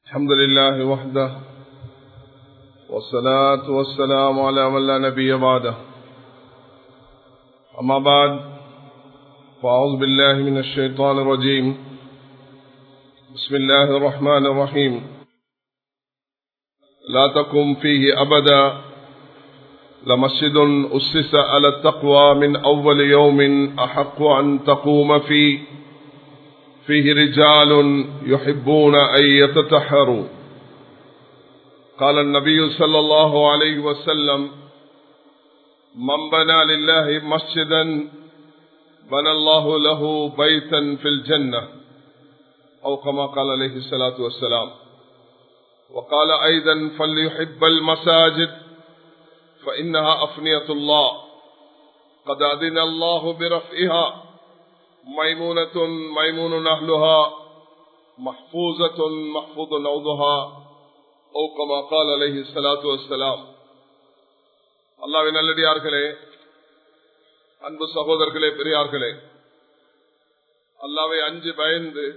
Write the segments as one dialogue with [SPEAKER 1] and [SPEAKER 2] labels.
[SPEAKER 1] الحمد لله وحده والصلاة والسلام على من لا نبي بعده أما بعد فأعوذ بالله من الشيطان الرجيم بسم الله الرحمن الرحيم لا تقم فيه أبدا لمسجد أسس على التقوى من أول يوم أحق أن تقوم فيه فيه رجال يحبون أن يتطهروا قال النبي صلى الله عليه وسلم من بنى لله مسجدا بنى الله له بيتا في الجنة أو كما قال عليه الصلاة والسلام وقال أيضا فليحب المساجد فإنها أفنية الله قد أذن الله برفعها ميمونة ميمون أهلها محفوظة محفوظ نوضها أو كما قال عليه الصلاة والسلام அல்லாவின் நல்லடியார்களே அன்பு சகோதரர்களே பெரியார்களே அல்லாவை அஞ்சு பயந்து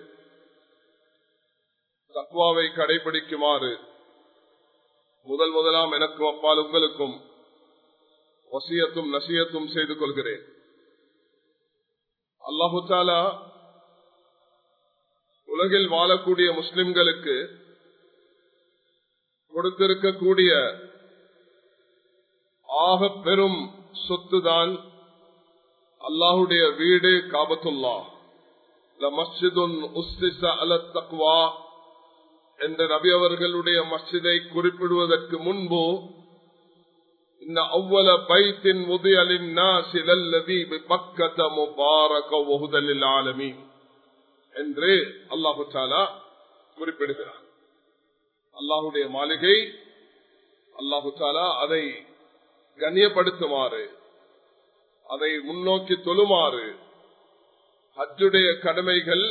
[SPEAKER 1] தக்குவாவை கடைபிடிக்குமாறு முதல் முதலாம் எனக்கு அப்பால் உங்களுக்கும் வசியத்தும் நசியத்தும் செய்து கொள்கிறேன் அல்லாஹு தாலா உலகில் வாழக்கூடிய முஸ்லிம்களுக்கு கொடுத்திருக்கக்கூடிய ஆக பெரும் சொத்துதான் அல்லாஹுடைய வீடு காபத்துல்லா தக்வா என்ற நபி அவர்களுடைய மஸ்ஜிதை குறிப்பிடுவதற்கு முன்பு இந்த அவ்வள பைத்தின் முதியலின் பக்கத்த முபாரக ஒகுதலில் ஆலமி என்று அல்லாஹு சாலா குறிப்பிடுகிறார் அல்லாஹுடைய மாளிகை அல்லாஹு சாலா அதை கண்ணியப்படுத்துமாறு அதை முன்னோக்கி தொழுமாறு ஹஜ்ஜுடைய கடமைகள்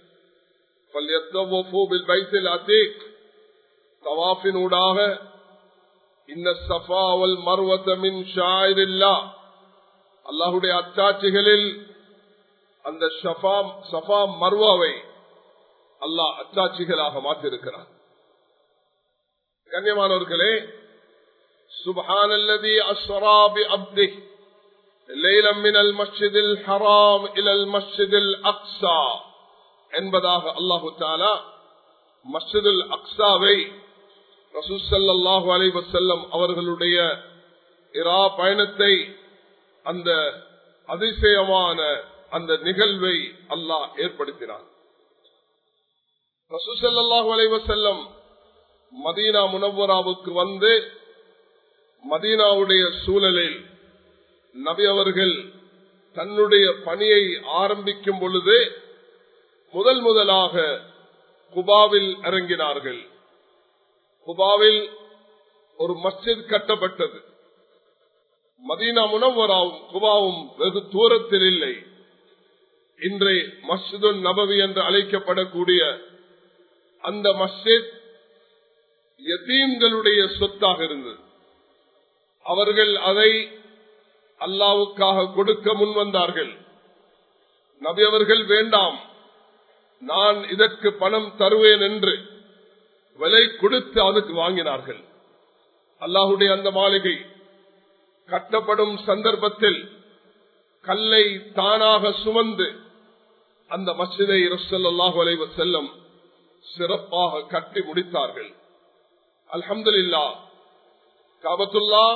[SPEAKER 1] தவாஃபினூடாக அல்லாஹுடைய அச்சாட்சிகளில் அந்த சஃபா மர்வாவை அல்லாஹ் அச்சாட்சிகளாக மாற்றிருக்கிறார் கண்ணியமானவர்களே سبحان الذي أسرى بعبده ليلا من المسجد الحرام إلى المسجد الأقصى என்பதாக அல்லாஹு தாலா மஸ்ஜிதுல் அக்ஸாவை ரசூசல்லாஹு அலைவசல்லம் அவர்களுடைய இரா பயணத்தை அந்த அதிசயமான அந்த நிகழ்வை அல்லாஹ் ஏற்படுத்தினார் ரசூசல்லாஹு அலைவசல்லம் மதீனா முனவராவுக்கு வந்து மதீனாவுடைய சூழலில் நபி அவர்கள் தன்னுடைய பணியை ஆரம்பிக்கும் பொழுது முதல் முதலாக குபாவில் இறங்கினார்கள் குபாவில் ஒரு மஸ்ஜித் கட்டப்பட்டது மதீனா முனவராவும் குபாவும் வெகு தூரத்தில் இல்லை இன்றை மஸ்ஜிது நபவி என்று அழைக்கப்படக்கூடிய அந்த மஸ்ஜித் யத்தீம்களுடைய சொத்தாக இருந்தது அவர்கள் அதை அல்லாவுக்காக கொடுக்க முன்வந்தார்கள் நபி அவர்கள் வேண்டாம் நான் இதற்கு பணம் தருவேன் என்று விலை கொடுத்து அதுக்கு வாங்கினார்கள் அல்லாஹுடைய அந்த மாளிகை கட்டப்படும் சந்தர்ப்பத்தில் கல்லை தானாக சுமந்து அந்த மசிதை ரசல்லாஹு அலைவ செல்லம் சிறப்பாக கட்டி முடித்தார்கள் அல்ஹம்துல்லா காபத்துல்லா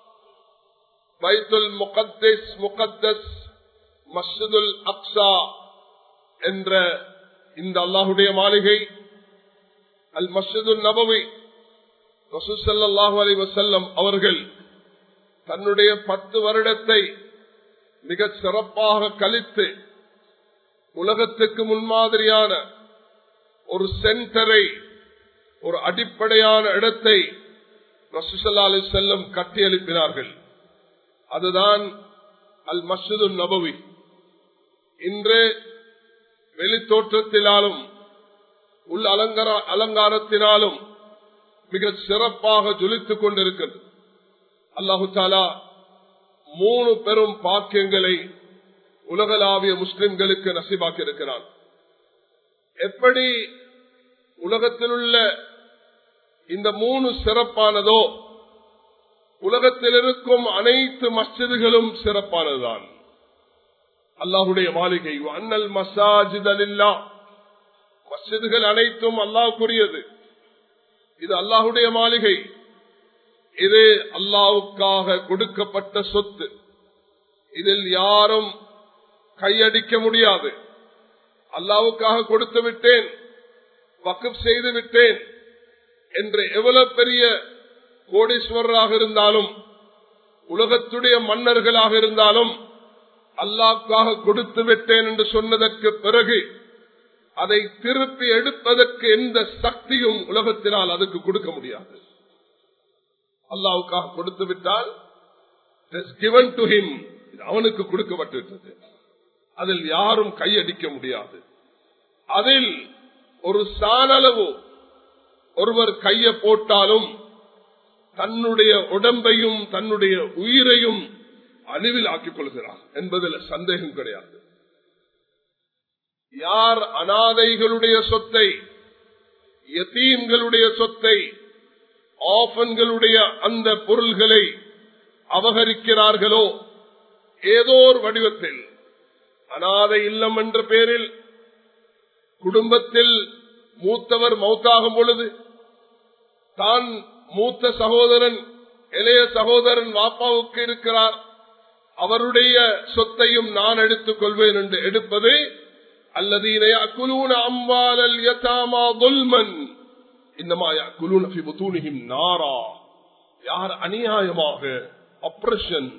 [SPEAKER 1] பைத்துல் முகத்தஸ் முகத்தஸ் மஸ்ஜிதுல் அக்ஸா என்ற இந்த அல்லாஹுடைய மாளிகை அல் மஸ்ஜிது நபவி ரசூசல்லாஹு அலி வசல்லம் அவர்கள் தன்னுடைய பத்து வருடத்தை மிக சிறப்பாக கழித்து உலகத்துக்கு முன்மாதிரியான ஒரு சென்டரை ஒரு அடிப்படையான இடத்தை ரசூசல்லா அலி செல்லம் கட்டி எழுப்பினார்கள் அதுதான் அல் மஸ்ஜிது நபவி இன்று வெளித்தோற்றத்தினாலும் உள் அலங்கார அலங்காரத்தினாலும் மிக சிறப்பாக ஜொலித்துக் கொண்டிருக்கிறது அல்லாஹு தாலா மூணு பெரும் பாக்கியங்களை உலகளாவிய முஸ்லிம்களுக்கு நசிபாக்கி இருக்கிறான் எப்படி உலகத்தில் உள்ள இந்த மூணு சிறப்பானதோ உலகத்தில் இருக்கும் அனைத்து மஸ்ஜிதுகளும் சிறப்பானதுதான் அல்லாஹுடைய மாளிகை அண்ணல் மசாஜிதலில்லா மஸ்ஜிதுகள் அனைத்தும் அல்லாஹுக்குரியது இது அல்லாஹுடைய மாளிகை இது அல்லாவுக்காக கொடுக்கப்பட்ட சொத்து இதில் யாரும் கையடிக்க முடியாது அல்லாவுக்காக கொடுத்து விட்டேன் வக்குப் செய்து விட்டேன் என்று எவ்வளவு பெரிய கோடீஸ்வரராக இருந்தாலும் உலகத்துடைய மன்னர்களாக இருந்தாலும் அல்லாவுக்காக கொடுத்து விட்டேன் என்று சொன்னதற்கு பிறகு அதை திருப்பி எடுப்பதற்கு எந்த சக்தியும் உலகத்தினால் அதுக்கு கொடுக்க முடியாது அல்லாவுக்காக கொடுத்து விட்டால் given to him அவனுக்கு கொடுக்கப்பட்டிருக்கிறது அதில் யாரும் கையடிக்க முடியாது அதில் ஒரு சானளவு ஒருவர் கைய போட்டாலும் தன்னுடைய உடம்பையும் தன்னுடைய உயிரையும் அழிவில் ஆக்கிக் கொள்கிறார் என்பதில் சந்தேகம் கிடையாது யார் அனாதைகளுடைய சொத்தை யத்தீம்களுடைய சொத்தை ஆஃபன்களுடைய அந்த பொருள்களை அபகரிக்கிறார்களோ ஏதோ ஒரு வடிவத்தில் அனாதை இல்லம் என்ற பெயரில் குடும்பத்தில் மூத்தவர் மௌத்தாகும் பொழுது தான் மூத்த சகோதரன் இளைய சகோதரன் வாப்பாவுக்கு இருக்கிறார் அவருடைய சொத்தையும் நான் எடுத்துக் கொள்வேன் என்று எடுப்பது அல்லது அக்குலூன அம்பாலல் யதாமா துல்மன் நாரா யார் அநியாயமாக அப்ரஷன்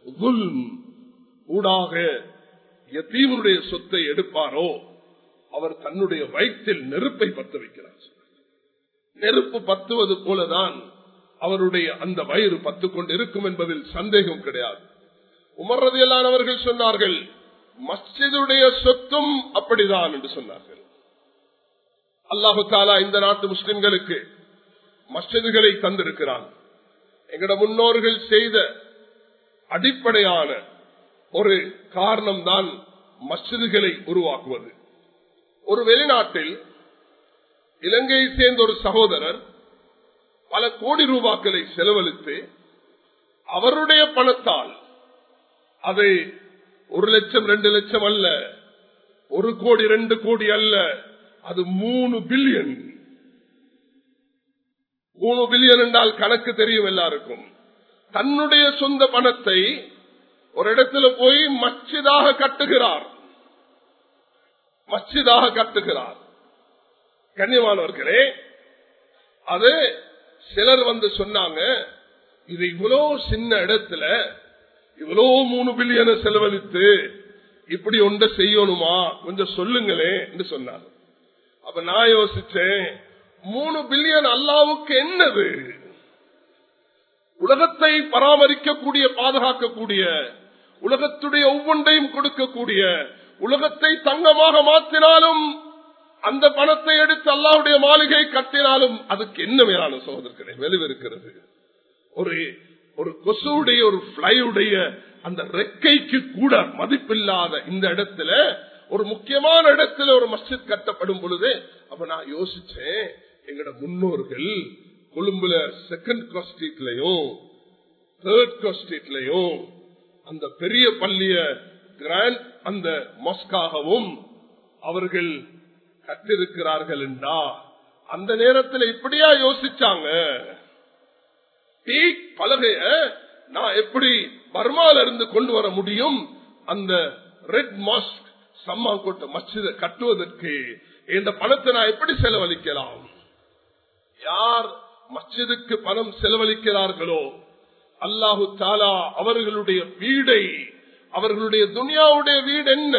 [SPEAKER 1] ஊடாக எத்தீவருடைய சொத்தை எடுப்பாரோ அவர் தன்னுடைய வயிற்றில் நெருப்பை பத்த வைக்கிறார் நெருப்பு பத்துவது போலதான் அவருடைய அந்த வயிறு பத்து கொண்டு இருக்கும் என்பதில் சந்தேகம் கிடையாது உமர்றதையிலானவர்கள் சொன்னார்கள் மஸ்ஜிதுடைய சொத்தும் அப்படிதான் என்று சொன்னார்கள் அல்லாஹு தாலா இந்த நாட்டு முஸ்லிம்களுக்கு மஸ்ஜிதுகளை தந்திருக்கிறான் எங்கட முன்னோர்கள் செய்த அடிப்படையான ஒரு காரணம் தான் மஸ்ஜிதுகளை உருவாக்குவது ஒரு வெளிநாட்டில் இலங்கையை சேர்ந்த ஒரு சகோதரர் பல கோடி ரூபாக்களை செலவழித்து அவருடைய பணத்தால் அதை ஒரு லட்சம் ரெண்டு லட்சம் அல்ல ஒரு கோடி ரெண்டு கோடி அல்ல அது மூணு பில்லியன் மூணு பில்லியன் என்றால் கணக்கு தெரியும் எல்லாருக்கும் தன்னுடைய சொந்த பணத்தை ஒரு இடத்துல போய் மச்சிதாக கட்டுகிறார் மச்சிதாக கட்டுகிறார் கண்ணியமானவர்களே அது சிலர் வந்து சொன்னாங்க இது இவ்வளோ சின்ன இடத்துல இவ்வளோ மூணு பில்லியனை செலவழித்து இப்படி ஒன்றை செய்யணுமா கொஞ்சம் சொல்லுங்களே என்று சொன்னார் அப்ப நான் யோசிச்சேன் மூணு பில்லியன் அல்லாவுக்கு என்னது உலகத்தை பராமரிக்கக்கூடிய பாதுகாக்கக்கூடிய உலகத்துடைய ஒவ்வொன்றையும் கொடுக்கக்கூடிய உலகத்தை தங்கமாக மாற்றினாலும் அந்த பணத்தை எடுத்து அல்லாவுடைய மாளிகை கட்டினாலும் அதுக்கு என்ன மேலான சகோதரர்களே வெளிவிருக்கிறது ஒரு ஒரு கொசுடைய ஒரு பிளையுடைய அந்த ரெக்கைக்கு கூட மதிப்பில்லாத இந்த இடத்துல ஒரு முக்கியமான இடத்துல ஒரு மஸ்ஜித் கட்டப்படும் பொழுது அப்ப நான் யோசிச்சேன் எங்கட முன்னோர்கள் கொழும்புல செகண்ட் கிராஸ் ஸ்ட்ரீட்லயும் தேர்ட் கிராஸ் ஸ்ட்ரீட்லயும் அந்த பெரிய பள்ளிய கிராண்ட் அந்த மொஸ்காகவும் அவர்கள் கட்டிருக்கிறார்கள் என்றா அந்த நேரத்தில் இப்படியா யோசிச்சாங்க டீ பலகைய நான் எப்படி பர்மால இருந்து கொண்டு வர முடியும் அந்த ரெட் மாஸ்க் சம்மா கோட்டை மச்சித கட்டுவதற்கு இந்த பணத்தை நான் எப்படி செலவழிக்கலாம் யார் மஸ்ஜிதுக்கு பணம் செலவழிக்கிறார்களோ அல்லாஹு தாலா அவர்களுடைய வீடை அவர்களுடைய துனியாவுடைய வீடு என்ன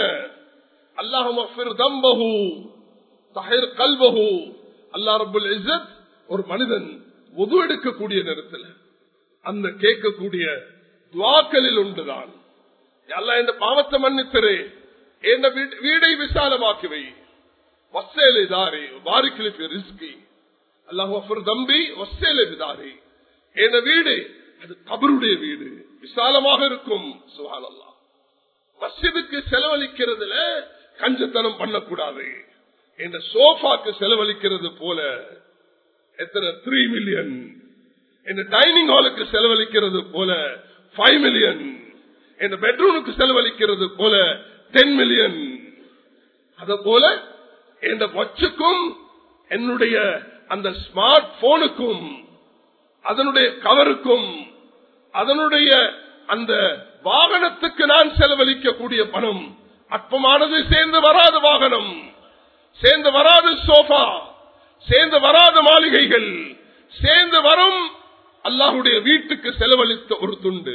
[SPEAKER 1] அல்லாஹு தஹிர் கல்பஹு அல்லா ரபுல் இசத் ஒரு மனிதன் உது எடுக்கக்கூடிய நேரத்தில் அந்த கேட்கக்கூடிய துவாக்களில் உண்டுதான் எல்லாம் இந்த பாவத்தை மன்னித்தரு என் வீடை விசாலமாக்கி வை வசேலை தாரி வாரிக்கிழப்பு ரிஸ்கி அல்லாஹ் தம்பி வசேலை தாரி என் வீடு அது கபருடைய வீடு விசாலமாக இருக்கும் சுகான் அல்லா மசிதுக்கு செலவழிக்கிறதுல கஞ்சத்தனம் பண்ணக்கூடாது என்ற சோஃபாக்கு செலவழிக்கிறது போல எத்தனை த்ரீ மில்லியன் இந்த டைனிங் ஹாலுக்கு செலவழிக்கிறது போல ஃபைவ் மில்லியன் இந்த பெட்ரூமுக்கு செலவழிக்கிறது போல டென் மில்லியன் அத போல இந்த வாட்சுக்கும் என்னுடைய அந்த ஸ்மார்ட் போனுக்கும் அதனுடைய கவருக்கும் அதனுடைய அந்த வாகனத்துக்கு நான் செலவழிக்கக்கூடிய பணம் அற்பமானது சேர்ந்து வராத வாகனம் சேர்ந்து வராத சோஃபா சேர்ந்து வராத மாளிகைகள் சேர்ந்து வரும் அல்லாஹுடைய வீட்டுக்கு செலவழித்த ஒரு துண்டு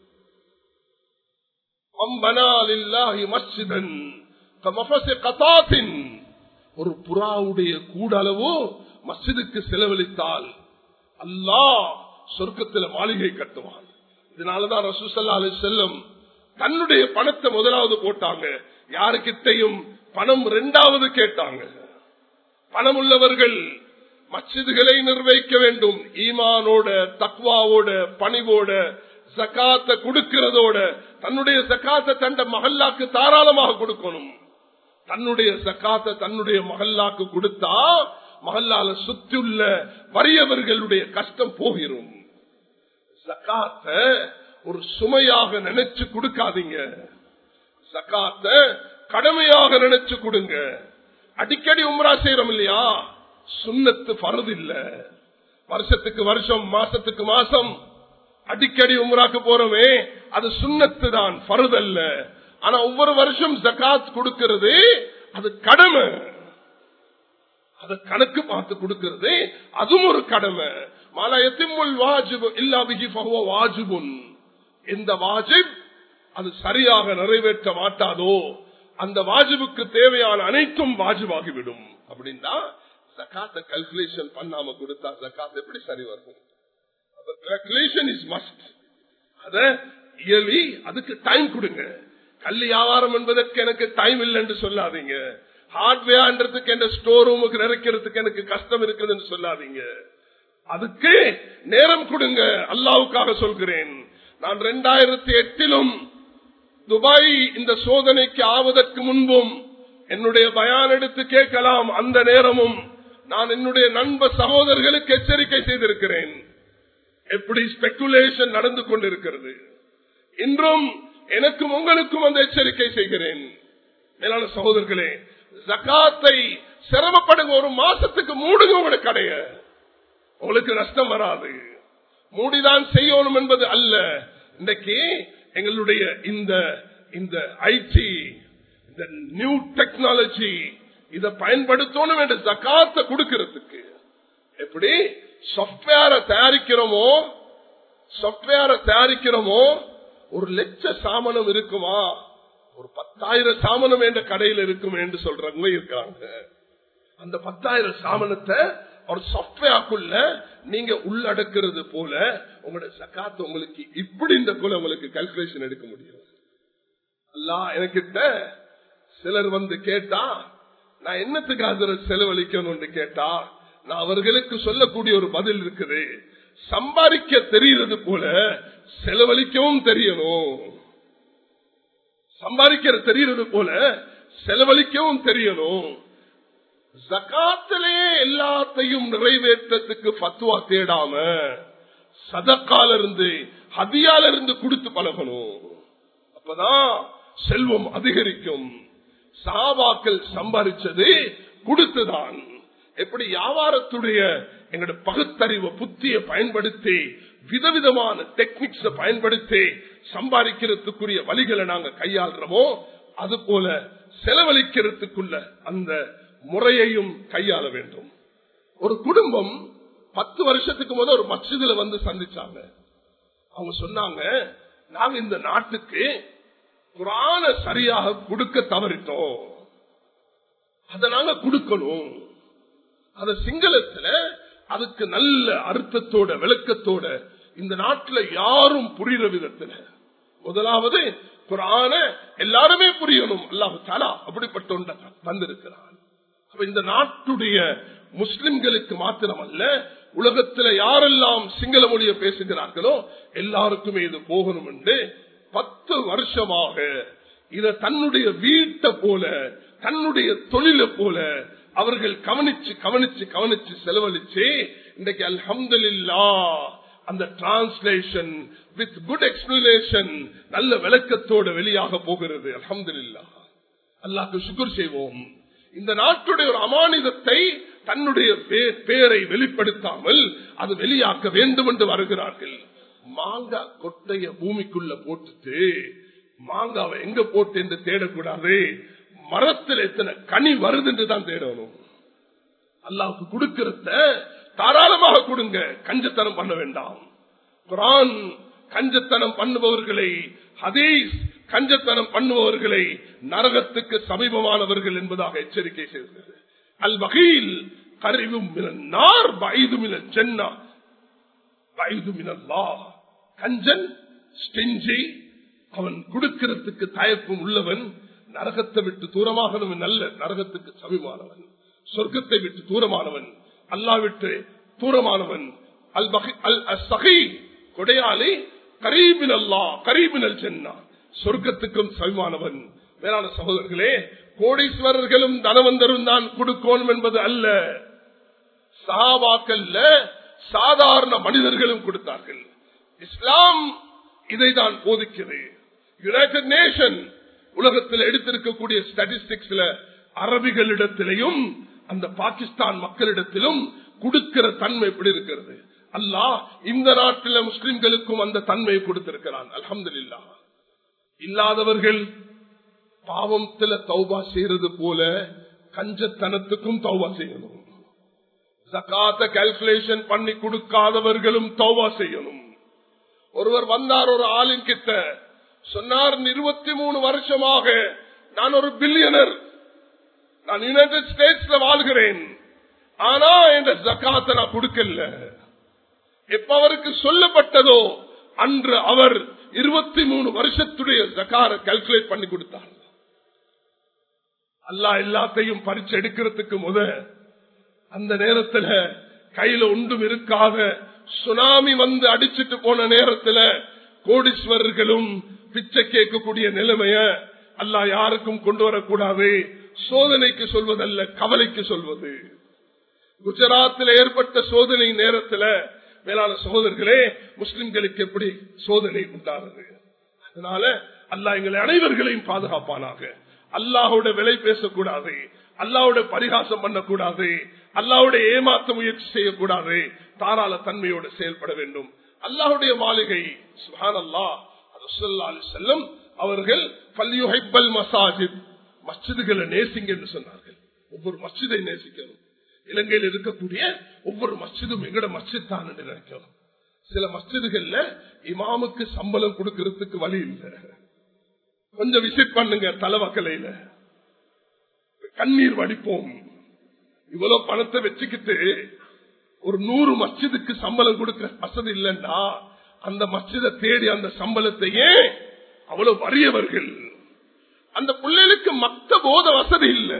[SPEAKER 1] ஒரு புறாவுடைய கூடளவோ மஸ்ஜிதுக்கு செலவழித்தால் அல்லாஹ் சொர்க்கத்தில் மாளிகை கட்டுவான் இதனாலதான் ரசூசல்லா அலி செல்லம் தன்னுடைய பணத்தை முதலாவது போட்டாங்க யாருக்கிட்டையும் பணம் இரண்டாவது கேட்டாங்க பணம் உள்ளவர்கள் மச்சிதுகளை நிர்வகிக்க வேண்டும் ஈமானோட தக்வாவோட பணிவோட சக்காத்த கொடுக்கிறதோட தன்னுடைய சக்காத்த தண்ட மகல்லாக்கு தாராளமாக கொடுக்கணும் தன்னுடைய சக்காத்த தன்னுடைய மகல்லாக்கு கொடுத்தா மகல்லால சுற்றியுள்ள வறியவர்களுடைய கஷ்டம் போகிறோம் சக்காத்த ஒரு சுமையாக நினைச்சு கொடுக்காதீங்க சக்காத்த கடமையாக நினைச்சு கொடுங்க அடிக்கடி உம்ரா செய்யறோம் இல்லையா சுண்ணத்து பருது இல்ல வருஷத்துக்கு வருஷம் மாசத்துக்கு மாசம் அடிக்கடி உம்ராக்கு போறோமே அது சுண்ணத்து தான் பருதல்ல ஆனா ஒவ்வொரு வருஷம் ஜக்காத் கொடுக்கிறது அது கடமை அத கணக்கு பார்த்து கொடுக்கிறது அதுவும் ஒரு கடமை மாலயத்தின் வாஜிபு இல்லாபிகி வாஜிபுன் இந்த வாஜிப் அது சரியாக நிறைவேற்ற மாட்டாதோ அந்த வாஜிபுக்கு தேவையான அனைத்தும் வாஜிபாகிவிடும் அப்படின்னா ஜக்காத்த கல்குலேஷன் பண்ணாம கொடுத்தா ஜக்காத் எப்படி சரி வரும் கல்குலேஷன் இஸ் மஸ்ட் அத இயலி அதுக்கு டைம் கொடுங்க கல்வி வியாபாரம் என்பதற்கு எனக்கு டைம் இல்லைன்னு சொல்லாதீங்க ஹார்ட்வேர்ன்றதுக்கு என் ஸ்டோர் ரூமுக்கு நிறைக்கிறதுக்கு எனக்கு கஷ்டம் இருக்குதுன்னு சொல்லாதீங்க அதுக்கு நேரம் கொடுங்க அல்லாவுக்காக சொல்கிறேன் நான் ரெண்டாயிரத்தி எட்டிலும் துபாய் இந்த சோதனைக்கு ஆவதற்கு முன்பும் என்னுடைய பயான் எடுத்து கேட்கலாம் அந்த நேரமும் நான் என்னுடைய நண்ப சகோதரர்களுக்கு எச்சரிக்கை செய்திருக்கிறேன் எப்படி ஸ்பெகுலேஷன் நடந்து கொண்டிருக்கிறது இன்றும் எனக்கும் உங்களுக்கும் அந்த எச்சரிக்கை செய்கிறேன் மேலான சகோதரர்களே ஜக்காத்தை சிரமப்படுங்க ஒரு மாசத்துக்கு மூடுங்க உங்களுக்கு கடைய உங்களுக்கு நஷ்டம் வராது மூடிதான் செய்யணும் என்பது அல்ல இன்றைக்கு எங்களுடைய இந்த இந்த ஐடி இந்த நியூ டெக்னாலஜி இதை பயன்படுத்தணும் என்று ஜக்காத்தை கொடுக்கிறதுக்கு எப்படி சாப்ட்வேரை தயாரிக்கிறோமோ சாப்ட்வேரை தயாரிக்கிறோமோ ஒரு லட்ச சாமனம் இருக்குமா ஒரு பத்தாயிரம் சாமனம் என்ற கடையில் இருக்கும் என்று சொல்றவங்க இருக்காங்க அந்த பத்தாயிரம் சாமனத்தை ஒரு சாப்ட்வேருக்குள்ள நீங்க உள்ளடக்கிறது போல உங்களுடைய சக்காத்து உங்களுக்கு இப்படி இந்த போல உங்களுக்கு கல்குலேஷன் எடுக்க முடியும் அல்ல எனக்கிட்ட சிலர் வந்து கேட்டா நான் என்னத்துக்கு அதில் செலவழிக்கணும்னு கேட்டா நான் அவர்களுக்கு சொல்லக்கூடிய ஒரு பதில் இருக்குது சம்பாதிக்க தெரிகிறது போல செலவழிக்கவும் தெரியணும் சம்பாதிக்கிற தெரியறது போல செலவழிக்கவும் தெரியணும் ஜக்காத்திலே எல்லாத்தையும் நிறைவேற்றத்துக்கு பத்துவா தேடாம சதக்கால இருந்து ஹதியால இருந்து கொடுத்து பழகணும் அப்பதான் செல்வம் அதிகரிக்கும் சாபாக்கள் சம்பாதிச்சது கொடுத்துதான் எப்படி வியாபாரத்துடைய எங்களுடைய பகுத்தறிவு புத்தியை பயன்படுத்தி விதவிதமான டெக்னிக்ஸ பயன்படுத்தி சம்பாதிக்கிறதுக்குரிய வழிகளை நாங்க கையாளுறோமோ அது போல செலவழிக்கிறதுக்குள்ள அந்த முறையையும் கையாள வேண்டும் ஒரு குடும்பம் பத்து வருஷத்துக்கு முதல் ஒரு மசிதில வந்து சந்திச்சாங்க அவங்க சொன்னாங்க நாங்க இந்த நாட்டுக்கு குரான சரியாக கொடுக்க தவறிட்டோம் அதை நாங்க கொடுக்கணும் அத சிங்களத்துல அதுக்கு நல்ல அர்த்தத்தோட விளக்கத்தோட இந்த நாட்டுல யாரும் புரியுற விதத்துல முதலாவது குரான எல்லாருமே புரியணும் அல்லாஹு தாலா அப்படிப்பட்ட ஒன்றை தந்திருக்கிறான் இந்த நாட்டுடைய முஸ்லிம்களுக்கு மாத்திரமல்ல உலகத்துல யாரெல்லாம் சிங்கள மொழியை பேசுகிறார்களோ எல்லாருக்குமே இது போகணும் என்று பத்து வருஷமாக இத தன்னுடைய வீட்டை போல தன்னுடைய தொழிலை போல அவர்கள் கவனிச்சு கவனிச்சு கவனிச்சு செலவழிச்சு இன்றைக்கு அல்ஹம்துலில்லா அந்த டிரான்ஸ்லேஷன் வித் குட் எக்ஸ்பிளனேஷன் நல்ல விளக்கத்தோடு வெளியாக போகிறது அல்ஹம்துலில்லா அல்லாஹ்க்கு சுக்குர் செய்வோம் இந்த நாட்டுடைய ஒரு அமானிதத்தை தன்னுடைய பே- பேரை வெளிப்படுத்தாமல் அது வெளியாக்க வேண்டும் என்று வருகிறார்கள் மாங்காய் கொட்டைய பூமிக்குள்ள போட்டுட்டு மாங்காவை எங்க போட்டு என்று தேடக்கூடாது மரத்தில் எத்தனை கனி வருது என்று தான் தேடணும் அல்லாவுக்கு கொடுக்கிறத தாராளமாக கொடுங்க கஞ்சத்தனம் பண்ண வேண்டாம் குரான் கஞ்சத்தனம் பண்ணுபவர்களை ஹதீஸ் கஞ்சத்தனம் பண்ணுபவர்களை நரகத்துக்கு சமீபமானவர்கள் என்பதாக எச்சரிக்கை செய்கிறது அல் வகையில் கருவும் நார் வயதுமின சென்னா வயதுமினல்லா கஞ்சன் ஸ்டெஞ்சி அவன் கொடுக்கிறதுக்கு தயக்கம் உள்ளவன் நரகத்தை விட்டு தூரமாகவன் அல்ல நரகத்துக்கு சமீபமானவன் சொர்க்கத்தை விட்டு தூரமானவன் அல்லா விட்டு தூரமானவன் அல் பகி- அல் அஸ்ஸகி, கொடையாளி கரீபின் அல்லா கரீபினல் சென்னா சொர்க்கத்துக்கும் சமீபமானவன் மேலான சகோதரர்களே கோடீஸ்வரர்களும் தனவந்தரும் தான் கொடுக்கணும் என்பது அல்ல சஹாபாக்கல்ல சாதாரண மனிதர்களும் கொடுத்தார்கள் இஸ்லாம் இதை தான் போதிக்கிறது யுனைடெட் நேஷன் உலகத்தில் எடுத்திருக்கக்கூடிய ஸ்டாட்டிஸ்டிக்ஸ்ல அரபிகளிடத்திலையும் அந்த பாகிஸ்தான் மக்களிடத்திலும் கொடுக்கிற தன்மை எப்படி இருக்கிறது அல்லாஹ் இந்த நாட்டில் முஸ்லிம்களுக்கும் அந்த தன்மையை கொடுத்திருக்கிறான் அல்ஹம்துலில்லாஹ் இல்லாதவர்கள் பாவத்துல தௌபா செய்யறது போல கஞ்சத்தனத்துக்கும் தௌபா செய்யணும் ஜக்காத்த கால்குலேஷன் பண்ணி கொடுக்காதவர்களும் தௌபா செய்யணும் ஒருவர் வந்தார் ஒரு ஆளின் கிட்ட சொன்னார் இருபத்தி மூணு வருஷமாக நான் ஒரு பில்லியனர் நான் யுனைடெட் ஸ்டேட்ஸ்ல வாழ்கிறேன் ஆனா என்ற ஜக்காத்தை நான் கொடுக்கல எப்ப அவருக்கு சொல்லப்பட்டதோ அன்று அவர் இருபத்தி மூணு வருஷத்துடைய ஜக்கார கால்குலேட் பண்ணி கொடுத்தார் அல்லாஹ் எல்லாத்தையும் பரிச்சு எடுக்கிறதுக்கு முத அந்த நேரத்துல கையில ஒன்றும் இருக்காத சுனாமி வந்து அடிச்சிட்டு போன நேரத்துல கோடீஸ்வரர்களும் பிச்சை கேட்கக்கூடிய நிலைமைய அல்லாஹ் யாருக்கும் கொண்டு வரக்கூடாது சோதனைக்கு சொல்வதல்ல கவலைக்கு சொல்வது குஜராத்தில் ஏற்பட்ட சோதனை நேரத்துல மேலான சகோதரர்களே முஸ்லிம்களுக்கு எப்படி சோதனை உண்டானது அதனால அல்லாஹ் எங்களை அனைவர்களையும் பாதுகாப்பானாக அல்லாஹோட விலை பேசக்கூடாது அல்லாவோட பரிகாசம் பண்ணக்கூடாது அல்லாவோட ஏமாத்த முயற்சி செய்யக்கூடாது தாராள தன்மையோடு செயல்பட வேண்டும் அல்லாஹுடைய மாளிகை சுஹான் அல்லாஹ் செல்லும் அவர்கள் பல்யுஹைப்பல் மசாஜித் மஸ்ஜிதுகளை நேசிங்க என்று சொன்னார்கள் ஒவ்வொரு மஸ்ஜிதை நேசிக்கணும் இலங்கையில் இருக்கக்கூடிய ஒவ்வொரு மஸ்ஜிதும் எங்கட மஸ்ஜித் தான் என்று நினைக்கணும் சில மஸ்ஜிதுகள்ல இமாமுக்கு சம்பளம் கொடுக்கறதுக்கு வழி இல்லை கொஞ்சம் விசிட் பண்ணுங்க தலைவக்கலையில கண்ணீர் வடிப்போம் இவ்வளவு பணத்தை வச்சுக்கிட்டு ஒரு நூறு மஸ்ஜிதுக்கு சம்பளம் கொடுக்கிற வசதி இல்லைன்னா அந்த மஸ்ஜிதை தேடி அந்த சம்பளத்தையே அவ்வளவு வறியவர்கள் அந்த பிள்ளைகளுக்கு மத்த போத வசதி இல்லை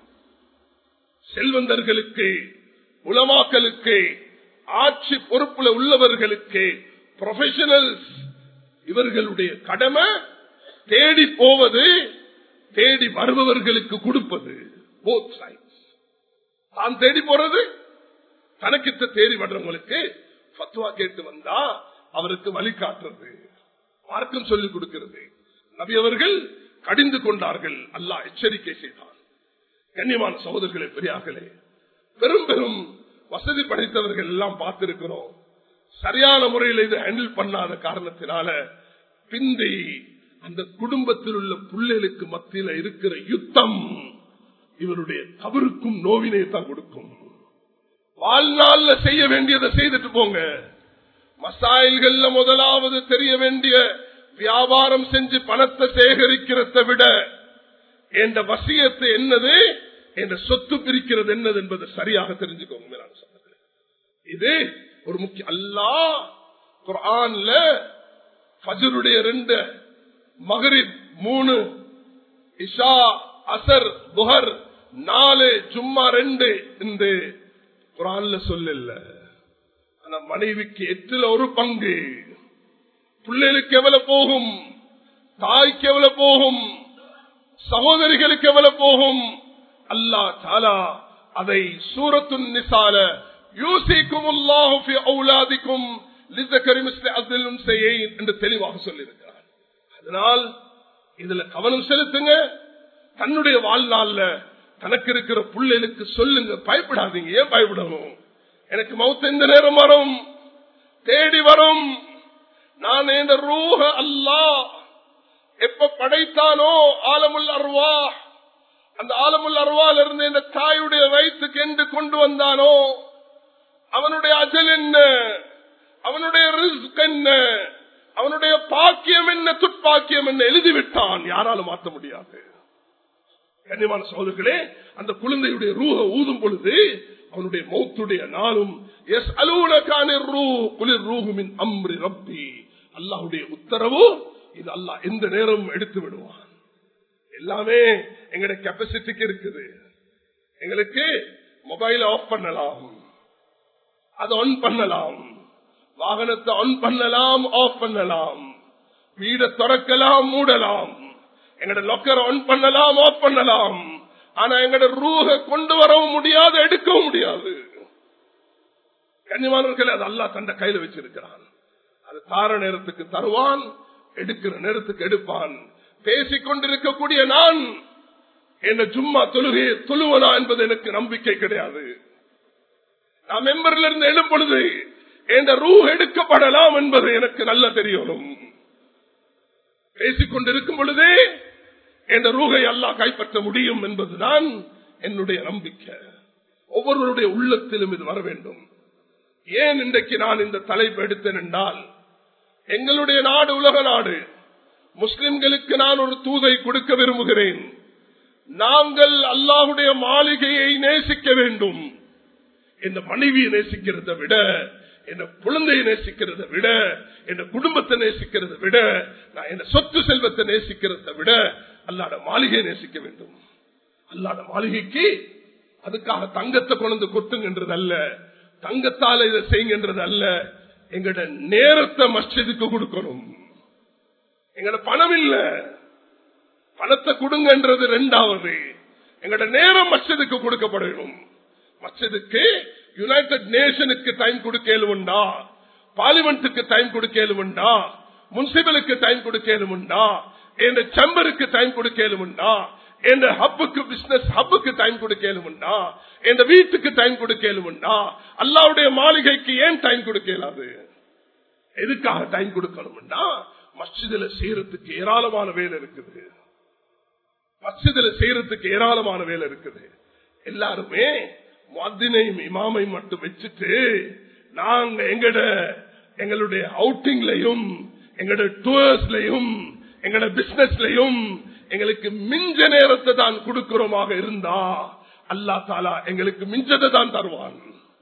[SPEAKER 1] செல்வந்தர்களுக்கு உலமாக்களுக்கு ஆட்சி பொறுப்புல உள்ளவர்களுக்கு ப்ரொஃபஷனல்ஸ் இவர்களுடைய கடமை தேடி போவது தேடி வருபவர்களுக்கு கொடுப்பது போத் சைட்ஸ் தான் தேடி போறது தனக்கிட்ட தேடி வர்றவங்களுக்கு பத்துவா கேட்டு வந்தா அவருக்கு வழிகாட்டுறது மார்க்கம் சொல்லிக் கொடுக்கிறது நபி அவர்கள் கடிந்து கொண்டார்கள் அல்லாஹ் எச்சரிக்கை செய்தான் கண்ணியமான சகோதரர்களே பெரியார்களே பெரும் பெரும் வசதி படைத்தவர்கள் எல்லாம் பார்த்திருக்கிறோம் சரியான முறையில் இதை ஹேண்டில் பண்ணாத காரணத்தினால பிந்தி அந்த குடும்பத்தில் உள்ள பிள்ளைகளுக்கு மத்தியில இருக்கிற யுத்தம் இவருடைய தவறுக்கும் நோவினை தான் கொடுக்கும் வாழ்நாள்ல செய்ய வேண்டியதை செய்துட்டு போங்க மசாயில்கள்ல முதலாவது தெரிய வேண்டிய வியாபாரம் செஞ்சு பணத்தை சேகரிக்கிறத விட என்ற வசியத்தை என்னது என்ற சொத்து பிரிக்கிறது என்னது என்பது சரியாக தெரிஞ்சுக்கோங்க மேலான சகோதரர்களே. இது ஒரு முக்கிய அல்லா குரான்ல ஃபஜருடைய ரெண்டு மகரிப் மூணு இஷா அசர் புகர் நாலு சும்மா ரெண்டு இந்த குரான்ல சொல்லல ஆனா மனைவிக்கு எட்டுல ஒரு பங்கு பிள்ளைகளுக்கு எவ்வளவு போகும் தாய்க்கு எவ்வளவு போகும் சகோதரிகளுக்கு எவ்வளவு போகும் அல்லா தாலா அதை சூரத்து நிசால யூசிக்கும் அவுலாதிக்கும் என்று தெளிவாக சொல்லியிருக்கிறார் அதனால் இதுல கவனம் செலுத்துங்க தன்னுடைய வாழ்நாள்ல தனக்கு இருக்கிற புள்ளைகளுக்கு சொல்லுங்க பயப்படாதீங்க ஏன் பயப்படணும் எனக்கு மௌத்த இந்த நேரம் வரும் தேடி வரும் நான் இந்த ரூஹ அல்லா எப்ப படைத்தானோ ஆலமுல் அருவா அந்த ஆலமுல் அருவால இருந்து இந்த தாயுடைய வயிற்றுக்கு என்று கொண்டு வந்தானோ அவனுடைய அஜல் என்ன அவனுடைய ரிஸ்க் என்ன அவனுடைய பாக்கியம் என்ன துட்பாக்கியம் என்ன எழுதிவிட்டான் யாராலும் மாற்ற முடியாது கண்ணியமான சோதர்களே அந்த குழந்தையுடைய ரூஹ ஊதும் பொழுது அவனுடைய மௌத்துடைய நாளும் எஸ் அலூனக்கான ரூ குளிர் ரூகுமின் அம்ரி ரப்பி அல்லாஹுடைய உத்தரவு இது அல்லாஹ் எந்த நேரமும் எடுத்து விடுவான் எல்லாமே எங்களுடைய கெப்பாசிட்டிக்கு இருக்குது எங்களுக்கு மொபைல் ஆஃப் பண்ணலாம் அதை ஆன் பண்ணலாம் வாகனத்தை ஆன் பண்ணலாம் ஆஃப் பண்ணலாம் வீடை திறக்கலாம் மூடலாம் எங்கட லொக்கர் ஆன் பண்ணலாம் ஆஃப் பண்ணலாம் ஆனா எங்கட ரூஹ கொண்டு வரவும் முடியாது எடுக்கவும் முடியாது கன்னிமானவர்கள் அது அல்லா தண்ட கையில வச்சிருக்கிறான் அது தார நேரத்துக்கு தருவான் எடுக்கிற நேரத்துக்கு எடுப்பான் பேசிக் கொண்டிருக்கக்கூடிய நான் என்ன சும்மா தொழுகையை தொழுவனா என்பது எனக்கு நம்பிக்கை கிடையாது நான் மெம்பர்ல இருந்து எழும் பொழுது என்ற ரூ எடுக்கப்படலாம் என்பது எனக்கு நல்ல தெரியணும் பேசிக் கொண்டிருக்கும் பொழுதே என்ற ரூகை அல்லாஹ் கைப்பற்ற முடியும் என்பதுதான் என்னுடைய நம்பிக்கை ஒவ்வொருவருடைய உள்ளத்திலும் இது வர வேண்டும் ஏன் இன்றைக்கு நான் இந்த தலைப்பு எடுத்தேன் என்றால் எங்களுடைய நாடு உலக நாடு முஸ்லிம்களுக்கு நான் ஒரு தூதை கொடுக்க விரும்புகிறேன் நாங்கள் அல்லாஹுடைய மாளிகையை நேசிக்க வேண்டும் என் மனைவியை நேசிக்கிறத விட என் குழந்தையை நேசிக்கிறத விட என் குடும்பத்தை நேசிக்கிறத விட நான் என் சொத்து செல்வத்தை நேசிக்கிறத விட அல்லாட மாளிகையை நேசிக்க வேண்டும் அல்லாட மாளிகைக்கு அதுக்காக தங்கத்தை கொண்டு கொட்டுங்கன்றது அல்ல தங்கத்தால இதை செய்யுங்கன்றது அல்ல எங்கட நேரத்தை மஸ்ஜிதுக்கு கொடுக்கணும் எங்கட பணம் இல்ல பணத்தை கொடுங்கன்றது ரெண்டாவது எங்கட நேரம் மஸ்ஜிதுக்கு கொடுக்கப்படணும் மஸ்ஜிதுக்கு யுனைடெட் நேஷனுக்கு டைம் கொடுக்கலும்டா பார்லிமெண்ட்டுக்கு டைம் கொடுக்கலும்டா முன்சிபலுக்கு டைம் கொடுக்கலும்டா என் செம்பருக்கு டைம் கொடுக்கலும்டா என் ஹப்புக்கு பிசினஸ் ஹப்புக்கு டைம் கொடுக்கலும்டா என் வீட்டுக்கு டைம் கொடுக்கலும்டா அல்லாவுடைய மாளிகைக்கு ஏன் டைம் கொடுக்கலாது எதுக்காக டைம் கொடுக்கணும்னா மஸ்ஜிதுல செய்யறதுக்கு ஏராளமான வேலை இருக்குது மஸ்ஜிதுல செய்யறதுக்கு ஏராளமான வேலை இருக்குது எல்லாருமே மதினையும் இமாமையும் மட்டும் வச்சுட்டு நாங்க எங்கட எங்களுடைய அவுட்டிங்லையும் எங்களோட டூர்ஸ்லையும் எங்களோட பிசினஸ்லையும் எங்களுக்கு மிஞ்ச நேரத்தை தான் கொடுக்கிறோமாக இருந்தா அல்லா தாலா எங்களுக்கு மிஞ்சதை தான் தருவான்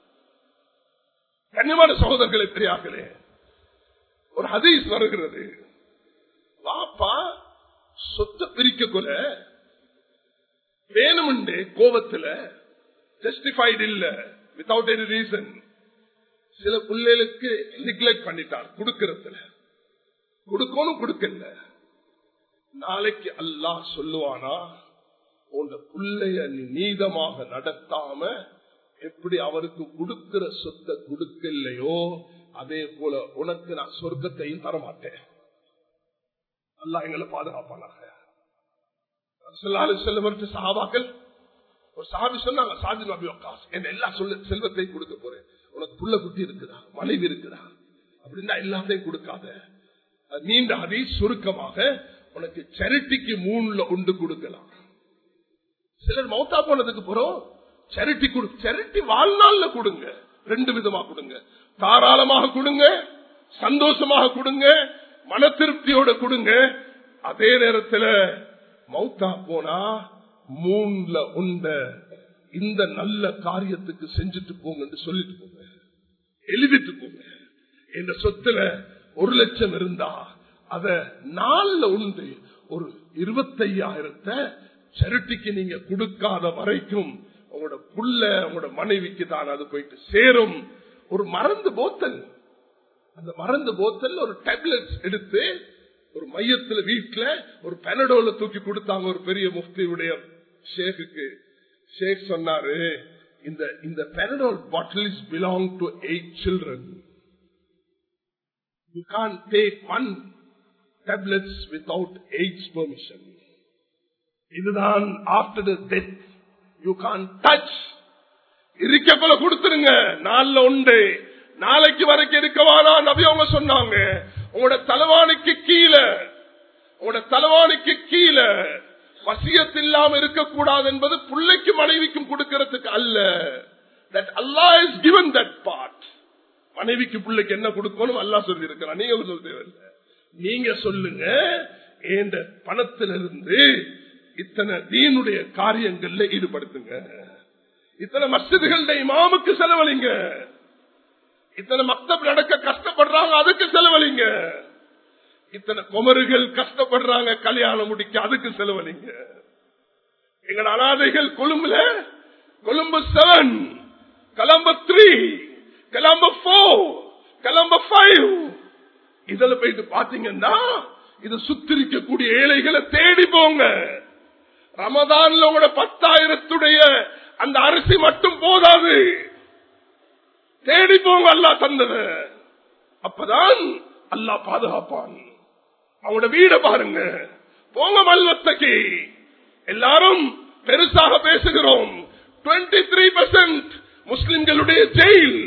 [SPEAKER 1] கண்ணியமான சகோதரர்களை பெரியார்களே ஒரு ஹதீஸ் வருகிறது வாப்பா சொத்தை பிரிக்க கொல வேணுமுண்டு கோபத்துல ஜஸ்டிஃபைடு இல்ல வித்தவுட் எனி ரீசன் சில பிள்ளைகளுக்கு நெக்லெக்ட் பண்ணிட்டார் கொடுக்கறதுல கொடுக்கணும் கொடுக்கல நாளைக்கு அல்லாஹ் சொல்லுவானா உன் பிள்ளைய நீ நீதமாக நடத்தாம எப்படி அவருக்கு கொடுக்கிற சொத்தை கொடுக்கலையோ அதே போல உனக்கு நான் சொர்க்கத்தையும் தரமாட்டேன் அல்லா எங்களை பாதுகாப்பானாக செல்லும் சஹாபாக்கள் ஒரு சாபி சொன்னாங்க சாதி நபி வக்காஸ் என் எல்லா சொல்ல செல்வத்தையும் கொடுக்க போறேன் உனக்கு புள்ள குட்டி இருக்குதா மனைவி இருக்குதா அப்படின்னா எல்லாத்தையும் கொடுக்காத நீண்ட அதை சுருக்கமாக உனக்கு சரிட்டிக்கு மூணுல ஒன்று கொடுக்கலாம் சிலர் மௌத்தா போனதுக்கு போறோம் சரிட்டி கொடு சரிட்டி வாழ்நாள்ல கொடுங்க ரெண்டு விதமா கொடுங்க தாராளமாக கொடுங்க சந்தோஷமாக கொடுங்க மன திருப்தியோட கொடுங்க அதே நேரத்தில் மௌத்தா போனா மூணுல உண்ட இந்த நல்ல காரியத்துக்கு செஞ்சுட்டு போங்க சொல்லிட்டு போங்க எழுதிட்டு போங்க இந்த சொத்துல ஒரு லட்சம் இருந்தா அத நாலுல உண்டு ஒரு இருபத்தையாயிரத்தை சரிட்டிக்கு நீங்க கொடுக்காத வரைக்கும் உங்களோட புள்ள உங்களோட மனைவிக்கு தான் அது போயிட்டு சேரும் ஒரு மருந்து போத்தல் அந்த மருந்து போத்தல் ஒரு டேப்லெட்ஸ் எடுத்து ஒரு மையத்துல வீட்டுல ஒரு பெனடோல தூக்கி கொடுத்தாங்க ஒரு பெரிய முஃப்தியுடைய ஷேக்குக்கு ஷேக் சொன்னாரு இந்த இந்த Panadol bottles belong to eight children you can take one tablets without eight's permission இதுதான் after the death you can touch இருக்க போல கொடுத்துருங்க நாள்ல உண்டு நாளைக்கு வரைக்கும் இருக்கவானா நபி அவங்க சொன்னாங்க உங்களோட தலைவாணிக்கு கீழே உங்களோட தலைவாணிக்கு கீழே வசியத் இல்லாம இருக்கக்கூடாது என்பது பிள்ளைக்கும் மனைவிக்கும் கொடுக்கறதுக்கு அல்ல that Allah is given that part மனைவிக்கு பிள்ளைக்கு என்ன கொடுக்கணும் அல்லா சொல்லி இருக்கிறான் நீங்க சொல்ல தேவையில்லை நீங்க சொல்லுங்க என்ற பணத்திலிருந்து இத்தனை தீனுடைய காரியங்கள்ல ஈடுபடுத்துங்க இத்தனை மசிதுகள இமாமுக்கு செலவழிங்க இத்தனை மக்தப் நடக்க கஷ்டப்படுறாங்க அதுக்கு செலவழிங்க இத்தனை குமருகள் கஷ்டப்படுறாங்க கல்யாணம் முடிக்க அதுக்கு செலவழிங்க எங்களோட அனாதைகள் கொழும்புல Colombo seven Colombo three Colombo four Colombo five இதுல போயிட்டு பாத்தீங்கன்னா இது சுத்திரிக்கக்கூடிய ஏழைகளை தேடி போங்க ரமதான்ல உங்களோட பத்தாயிரத்துடைய அந்த அரிசி மட்டும் போதாது தேடி போங்க அல்லா தந்தது அப்பதான் அல்லா பாதுகாப்பான் அவங்களோட வீட பாருங்க போங்க மல்வத்தக்கு எல்லாரும் பெருசாக பேசுகிறோம் டுவெண்ட்டி த்ரீ பர்சன்ட் முஸ்லிம்களுடைய ஜெயில்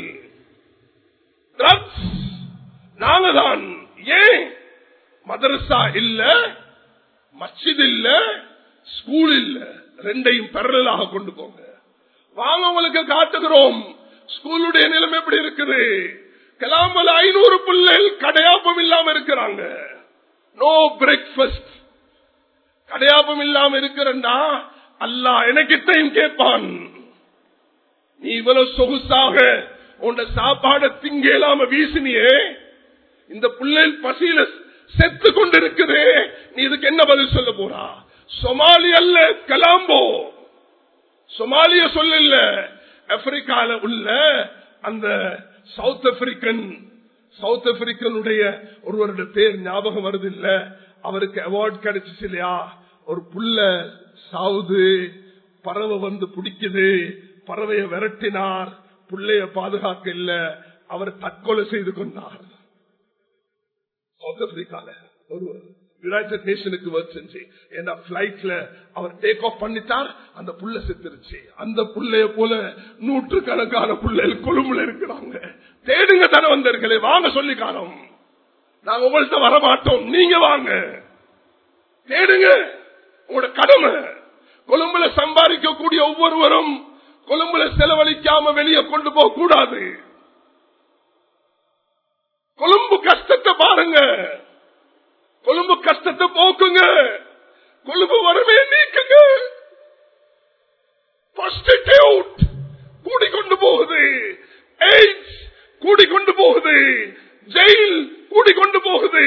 [SPEAKER 1] ட்ரக்ஸ் நாங்க தான் ஏன் மதரசா இல்ல மஸ்ஜித் இல்ல ஸ்கூல் இல்ல ரெண்டையும் பெறலாக கொண்டு போங்க வாங்க உங்களுக்கு காட்டுகிறோம் ஸ்கூலுடைய நிலைமை எப்படி இருக்குது கலாமல் ஐநூறு பிள்ளைகள் கடையாப்பம் இல்லாம இருக்கிறாங்க நோ பிரேக்ஃபாஸ்ட் கடையாப்பம் இல்லாம இருக்கிறண்டா அல்லா எனக்கிட்டையும் கேட்பான் நீ இவ்வளவு சொகுசாக உன் சாப்பாட திங்க இல்லாம வீசினியே இந்த பிள்ளைகள் பசியில செத்து கொண்டிருக்குது நீ இதுக்கு என்ன பதில் சொல்ல போறா சொமாலி அல்ல கலாம்போ சொமாலிய சொல்ல ஆப்பிரிக்கால உள்ள அந்த சவுத் ஆப்பிரிக்கன் சவுத் ஆப்பிரிக்கனுடைய ஒருவருடைய பேர் ஞாபகம் வருது இல்ல அவருக்கு அவார்டு கிடைச்சிச்சு இல்லையா ஒரு புள்ள சாவுது பறவை வந்து பிடிக்குது பறவையை விரட்டினார் புள்ளைய பாதுகாக்க இல்ல அவர் தற்கொலை செய்து கொண்டார் சவுத் ஆப்பிரிக்கால ஒருவர் யுனைடெட் நேஷனுக்கு ஒர்க் செஞ்சு ஏன்னா பிளைட்ல அவர் டேக் ஆஃப் பண்ணிட்டார் அந்த புள்ள செத்துருச்சு அந்த புள்ளைய போல நூற்று கணக்கான புள்ளைகள் கொழும்புல இருக்கிறாங்க தேடுங்க தனவந்தர்களே வாங்க சொல்லி காணோம் நாங்க உங்கள்கிட்ட வரமாட்டோம் நீங்க வாங்க தேடுங்க உங்களோட கடமை கொழும்புல சம்பாதிக்கக்கூடிய ஒவ்வொருவரும் கொழும்புல செலவழிக்காம வெளியே கொண்டு போக கூடாது கொழும்பு கஷ்டத்தை பாருங்க கொழும்பு கஷ்டத்தை போக்குங்க கொழும்பு வரவே நீக்குங்க கூடிக்கொண்டு போகுது எய்ட்ஸ் கூடிக்கொண்டு போகுது ஜெயில் கூடிக்கொண்டு போகுது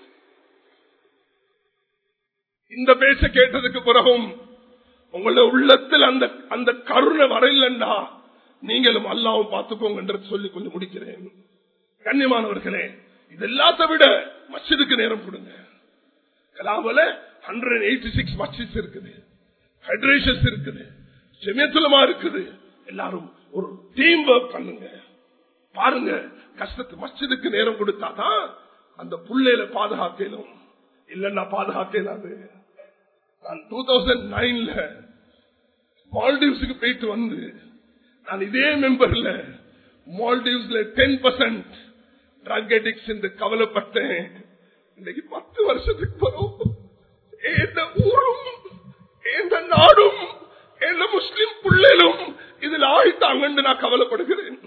[SPEAKER 1] இந்த பேச கேட்டதுக்கு பிறகும் உங்களோட உள்ளத்தில் அந்த அந்த கருணை வரையிலண்டா நீங்களும் அல்லாவும் பார்த்துக்கோங்க சொல்லி கொஞ்சம் முடிக்கிறேன் கண்ணியமானவர்களே இது எல்லாத்த விட மஸ்ஜிதுக்கு நேரம் கொடுங்க கலாமல ஹண்ட்ரட் எயிட்டி சிக்ஸ் மஸ்ஜித் இருக்குது ஃபெடரேஷன்ஸ் இருக்குது ஜெமியத்துலமா இருக்குது எல்லாரும் ஒரு டீம் ஒர்க் பண்ணுங்க பாருங்க கஷ்டத்து மஸ்ஜிதுக்கு நேரம் கொடுத்தாதான் அந்த புள்ளையில பாதுகாக்கலும் இல்லன்னா பாதுகாக்கலாது நான் டூ தௌசண்ட் நைன்ல மால்டீவ்ஸுக்கு போயிட்டு வந்து நான் இதே மெம்பர்ல மால்டீவ்ஸ்ல டென் பர்சன்ட் ட்ரக் அடிக்ஸ் என்று கவலைப்பட்டேன் இன்னைக்கு பத்து வருஷத்துக்கு பிறகு எந்த ஊரும் எந்த நாடும் எந்த முஸ்லிம் பிள்ளைகளும் இதில் ஆழ்த்தாங்க நான் கவலைப்படுகிறேன்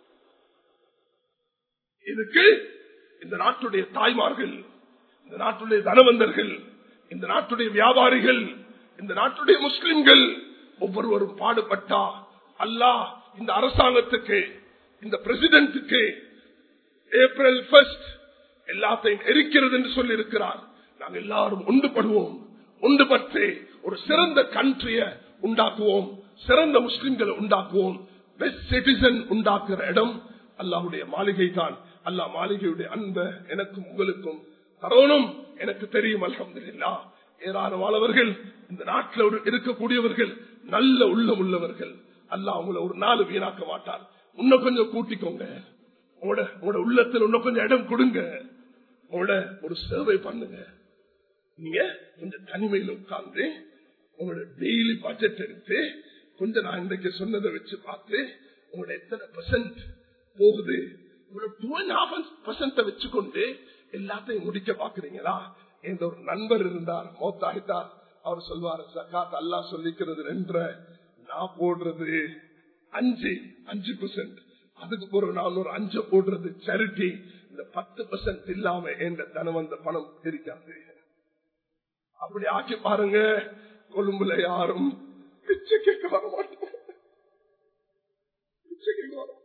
[SPEAKER 1] இதுக்கு இந்த நாட்டுடைய தாய்மார்கள் இந்த நாட்டுடைய தனவந்தர்கள் இந்த நாட்டுடைய வியாபாரிகள் இந்த நாட்டுடைய முஸ்லிம்கள் ஒவ்வொருவரும் பாடுபட்டா அல்லாஹ் இந்த அரசாங்கத்துக்கு இந்த பிரசிடென்ட்டுக்கு ஏப்ரல் ஃபர்ஸ்ட் எல்லாத்தையும் எரிக்கிறது என்று சொல்லி இருக்கிறார் நாங்கள் எல்லாரும் ஒன்றுபடுவோம் ஒன்றுபட்டு ஒரு சிறந்த கண்ட்ரிய உண்டாக்குவோம் சிறந்த முஸ்லிம்களை உண்டாக்குவோம் பெஸ்ட் சிட்டிசன் உண்டாக்குற இடம் அல்லாஹுடைய மாளிகை தான் அல்லாஹ் மாளிகையுடைய அன்ப எனக்கும் உங்களுக்கும் தரோனும் எனக்கு தெரியும் அலமதுல்லா ஏராளமானவர்கள் இந்த நாட்டில் இருக்கக்கூடியவர்கள் நல்ல உள்ளம் உள்ளவர்கள் அல்லாஹ் உங்களை ஒரு நாள் வீணாக்க மாட்டார் இன்னும் கொஞ்சம் கூட்டிக்கோங்க உங்களோட உங்களோட உள்ளத்துல இன்னும் கொஞ்சம் இடம் கொடுங்க உங்களோட ஒரு சேவை பண்ணுங்க நீங்க கொஞ்சம் தனிமையில் உட்கார்ந்து உங்களோட டெய்லி பட்ஜெட் எடுத்து கொஞ்சம் நான் இன்றைக்கு சொன்னதை வச்சு பார்த்து உங்களோட எத்தனை பெர்சன்ட் போகுது உங்களோட டூ அண்ட் ஹாஃப் பெர்சன்ட வச்சுக்கொண்டு எல்லாத்தையும் முடிக்க பாக்குறீங்களா எந்த ஒரு நண்பர் இருந்தார் மோத்தாகிட்டார் அவர் சொல்வார் சக்காத் அல்லா சொல்லிக்கிறது ரென்ற நான் போடுறது அஞ்சு அஞ்சு பெர்சென்ட் அதுக்கு பிறகு நான் ஒரு அஞ்சு போடுறது சரிட்டி இந்த பத்து பெர்சென்ட் இல்லாம என்ற தனம் வந்த பணம் இருக்காது அப்படி ஆக்கி பாருங்க கொழும்புல யாரும் பிச்சை கேட்க வர மாட்டோம் பிச்சை கேட்க வர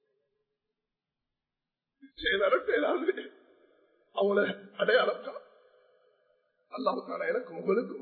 [SPEAKER 1] பிச்சை வரட்டேலாது அவங்கள அடையாளம் அல்லாவுக்கான எனக்கும் உங்களுக்கும்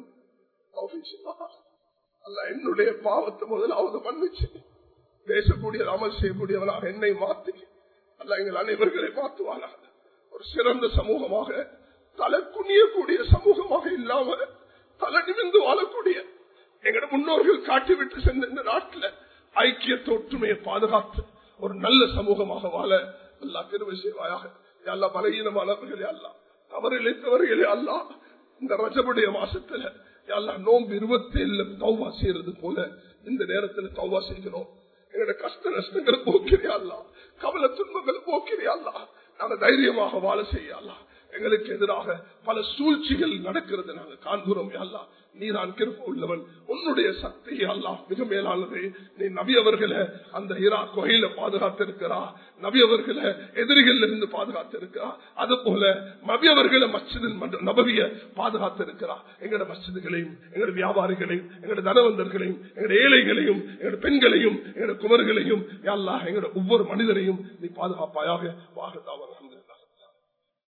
[SPEAKER 1] அல்ல என்னுடைய பாவத்தை முதலாவது மன்னிச்சு பேசக்கூடிய அமல் செய்யக்கூடியவனாக என்னை மாற்றி அல்ல எங்கள் அனைவர்களை மாற்றுவானாக ஒரு சிறந்த சமூகமாக தலை குனியக்கூடிய சமூகமாக இல்லாம தலை நிமிந்து வாழக்கூடிய எங்கட முன்னோர்கள் காட்டிவிட்டு சென்ற இந்த நாட்டில் ஐக்கியத்தை ஒற்றுமையை பாதுகாத்து ஒரு நல்ல சமூகமாக வாழ அல்லா பெருமை செய்வாயாக எல்லா பலகீனமானவர்களே அல்லா தவறு இழைத்தவர்களே அல்லா இந்த ரஜபுடைய மாசத்துல எல்லாம் நோம்பு இருபத்தி ஏழுல தௌவா செய்யறது போல இந்த நேரத்துல தௌவா செய்கிறோம் எங்களோட கஷ்ட நஷ்டங்களை போக்கிறியா கவலை துன்பங்களை போக்கிறியா நாங்க தைரியமாக வாழ செய்யலாம் எங்களுக்கு எதிராக பல சூழ்ச்சிகள் நடக்கிறது நாங்கள் காண்கிறோம் அல்லா நீதான் கிருப்ப உள்ளவன் உன்னுடைய சக்தி அல்லா மிக மேலானது நீ நபி அவர்களை அந்த இரா கொகையில பாதுகாத்திருக்கிறா நபி அவர்களை எதிரிகள் இருந்து பாதுகாத்திருக்கிறா அது போல நபி அவர்களை மச்சிதில் நபவிய பாதுகாத்திருக்கிறா எங்களோட மச்சிதுகளையும் எங்களோட வியாபாரிகளையும் எங்களோட தனவந்தர்களையும் எங்களோட ஏழைகளையும் எங்களோட பெண்களையும் எங்களோட குமர்களையும் அல்லா எங்களோட ஒவ்வொரு மனிதரையும் நீ பாதுகாப்பாயாக வாகத்தாவன்